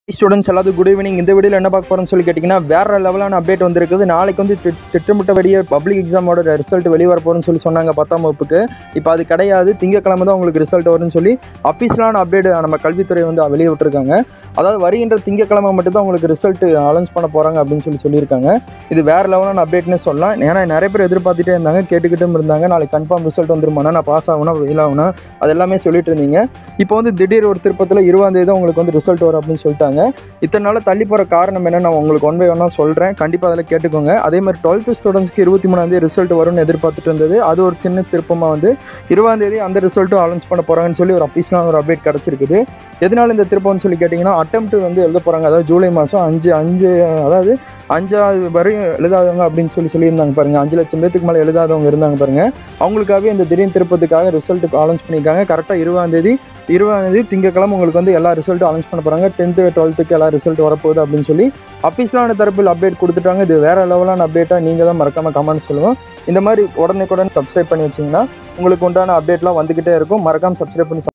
students எல்லாத்துக்கும் good evening இந்த வீடியோவில் என்ன பார்க்க போகிறோம்னு சொல்லி கேட்டிங்கன்னா வேறு லெவலான அப்டேட் வந்திருக்குது நாளைக்கு வந்து திட்- திட்டமிட்டபடியே பப்ளிக் எக்ஸாமோட ரிசல்ட் வெளியே வர போகிறோம்னு சொல்லி சொன்னாங்க பத்தாம் வகுப்புக்கு இப்போ அது கிடையாது திங்கக்கிழமை தான் உங்களுக்கு ரிசல்ட் வரும்னு சொல்லி அஃபீஷியலான அப்டேட் நம்ம கல்வித்துறை வந்து வெளியே விட்டுருக்காங்க அதாவது வருகின்ற திங்கக்கிழமை மட்டும் தான் உங்களுக்கு ரிசல்ட் அனௌன்ஸ் பண்ண போகிறாங்க அப்படின்னு சொல்லி சொல்லியிருக்காங்க இது வேறு லெவலான அப்டேட்னு சொல்லலாம் ஏன்னா நிறைய பேர் எதிர்பார்த்துட்டே இருந்தாங்க கேட்டுக்கிட்டும் இருந்தாங்க நாளைக்கு கன்ஃபார்ம் ரிசல்ட் வந்துருமாண்ணா நான் பாஸ் ஆகணும் ஃபெயில் ஆகணும் அது எல்லாமே சொல்லிட்டு இருந்தீங்க இப்போ வந்து திடீர் ஒரு திருப்பத்தில் இருபதாம் தேதி தான் உங்களுக்கு வந்து ரிசல்ட் வரும் அப்படின்னு சொல்லிட்டாங்க இத்தனை நாள் தள்ளி போகிற காரணம் என்ன நான் உங்களுக்கு ஒன் பை ஒன்னாக சொல்கிறேன் கண்டிப்பாக அதில் கேட்டுக்கோங்க அதே மாதிரி டுவெல்த்து ஸ்டூடெண்ட்ஸ்க்கு இருபத்தி மூணாந்தேதி ரிசல்ட் வரும்னு எதிர்பார்த்துட்டு இருந்தது அது ஒரு சின்ன திருப்பமாக வந்து இருபதாம் தேதி அந்த ரிசல்ட்டும் அனௌன்ஸ் பண்ண போகிறாங்கன்னு சொல்லி ஒரு அஃபீஷியலான ஒரு அப்டேட் கிடச்சிருக்குது எதனால இந்த திருப்பம்னு சொல்லி கேட்டிங்கன்னா அட்டம்ப்ட் வந்து எழுத போகிறாங்க அதாவது ஜூலை மாதம் அஞ்சு அஞ்சு அதாவது அஞ்சாவது வரையும் எழுதாதவங்க அப்படின்னு சொல்லி சொல்லியிருந்தாங்க பாருங்கள் அஞ்சு லட்சம் பேத்துக்கு மேலே எழுதாதவங்க இருந்தாங்க பாருங்கள் அவங்களுக்காகவே இந்த திடீர் திருப்பத்துக்காக ரிசல்ட் அனௌன்ஸ் பண்ணியிருக்காங்க கரெக்டாக இருபதாம் தேதி இருபதாம் தேதி திங்கக்கிழமை உங்களுக்கு வந்து எல்லா ரிசல்ட்டும் அனௌன்ஸ் பண்ண போகிறாங்க டென்த்து டுவெல்த்துக்கு எல்லா ரிசல்ட் வரப்போகுது அப்படின்னு சொல்லி அஃபீஷியலான தரப்பில் அப்டேட் கொடுத்துட்டாங்க இது வேறு லெவலான அப்டேட்டாக நீங்கள் தான் மறக்காமல் கமெண்ட் சொல்லுவோம் இந்த மாதிரி உடனுக்குடன் சப்ஸ்கிரைப் பண்ணி வச்சிங்கன்னா உங்களுக்கு உண்டான அப்டேட்லாம் வந்துக்கிட்டே இருக்கும் மறக்காமல் சப்ஸ்கிரைப் பண்ணி